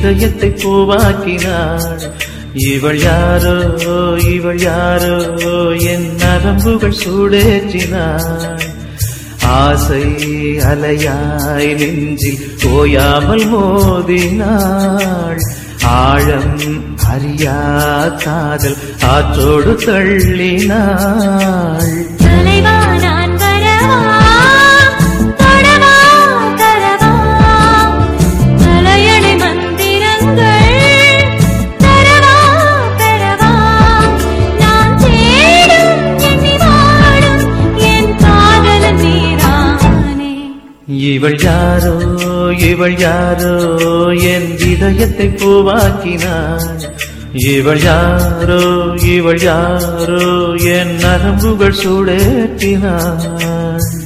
இதயத்தை பூவாக்கினாள் இவள் யாரோ இவள் யாரோ என் நரம்புகள் சூடேற்றினாள் ஆசை அலையாய் நெஞ்சில் ஓயாமல் மோதினாள் ஆழம் அறியா காதல் ஆற்றோடு தள்ளினாள் தலைவா நான் வரவா தொடவா தரவா தலையணை மந்திரங்கள் தரவா பெறவா நான் தேடும் எண்ணி வாடும் என் காதலன் நீரானே இவள் யாரோ இவள் யாரோ என் இதயத்தை பூவாக்கினாள் இவள் யாரோ இவள் யாரோ என் நரம்புகள் சூடேற்றினாள்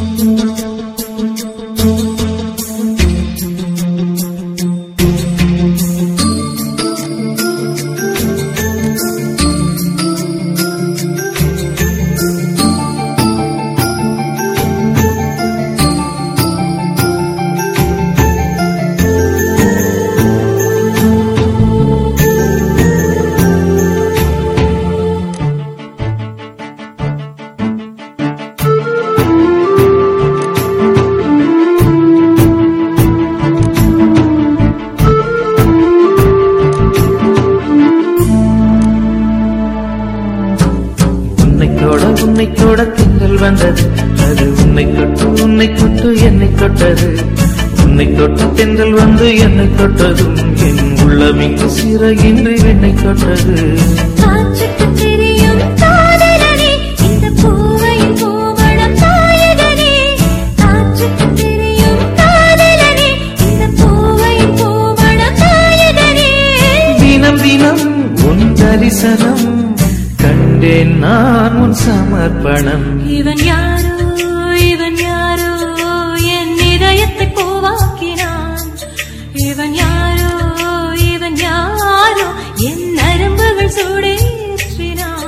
உன்னை தொட உன்னை தொட திங்கள் வந்தது அது உன்னை தொட்டு உன்னை தொட்டு என்னை தொட்டது உன்னை தொட்டு தென்றல் வந்து என்னை தொட்டதும் என் உள்ளமிங்கு சிறகின்றி என்னை தொட்டது காற்றுக்கு தெரியும் காதலனே இந்த பூவையின் பூவனம் தாயகனே காற்றுக்கு தெரியும் காதலனே இந்த பூவையின் பூவனம் தாயகனே தினம் தினம் உன் தரிசனம் கண்டேன் நான் உன் சமர்ப்பணம் இவன் யாரோ இவன் யாரோ என் இதயத்தை பூவாக்கினான் இவன் யாரோ இவன் யாரோ என் நரம்புகள் சூடேற்றினான்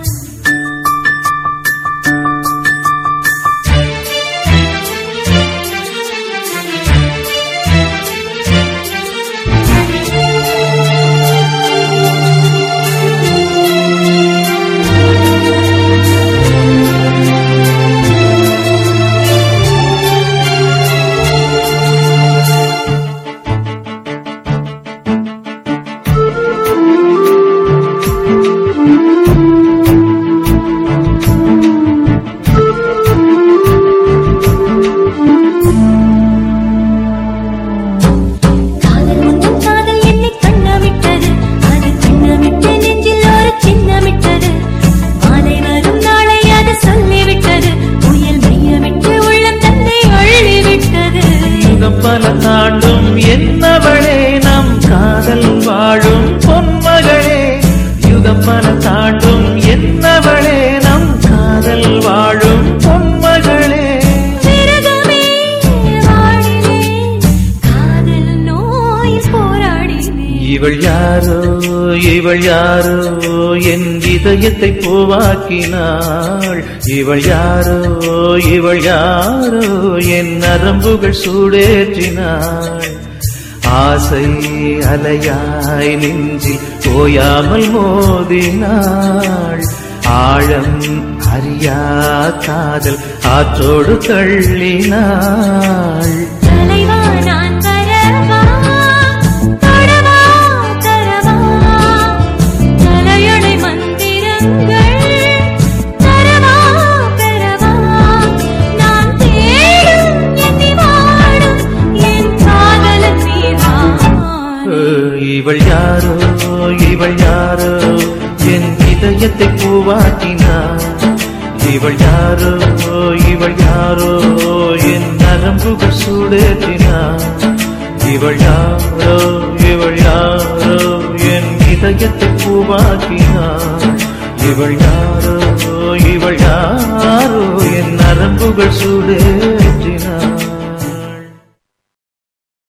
காதல் முன்னும் காதல் என்னை கண்ணமிட்டது அது கண்ணமிட்ட நெஞ்சில் ஒரு சின்னமிட்டது மாலை வரும் நாளை அது சொல்லிவிட்டது புயல் மையமிட்டு உள்ளம் தன்னை அள்ளிவிட்டது யுகம் பல தாண்டும் என்னவளே நம் காதல் வாழும் பொன்மகளே யுகம் பல தாண்டும் என்னவளே நம் காதல் வாழும் பொன்மகளே விரதமே வாடினேன் காதல் நோய் போராடினேன் இவள் யாரோ இவள் யாரோ என் இதயத்தை பூவாக்கினாள் இவள் யாரோ இவள் யாரோ என் நரம்புகள் சூடேற்றினாள் ஆசை அலையாய் நெஞ்சில் ஓயாமல் மோதினாள் ஆழம் அறியா காதல் ஆற்றோடு தள்ளினாள் தலைவா நான் வரவா தொடவா தரவா தலையணை மந்திரங்கள் தரவா பெறவா நான் தேடும் எண்ணி வாடும் என் காதலன் நீதான் இவள் யாரோ இவள் யாரோ என் இதயத்தை பூவாக்கினாள் இவள் யாரோ இவள் யாரோ என் நரம்புகள் சூடேற்றினாள் இவள் யாரோ இவள் யாரோ என் இதயத்தை பூவாக்கினாள் இவள் யாரோ இவள் யாரோ என் நரம்புகள் சூடே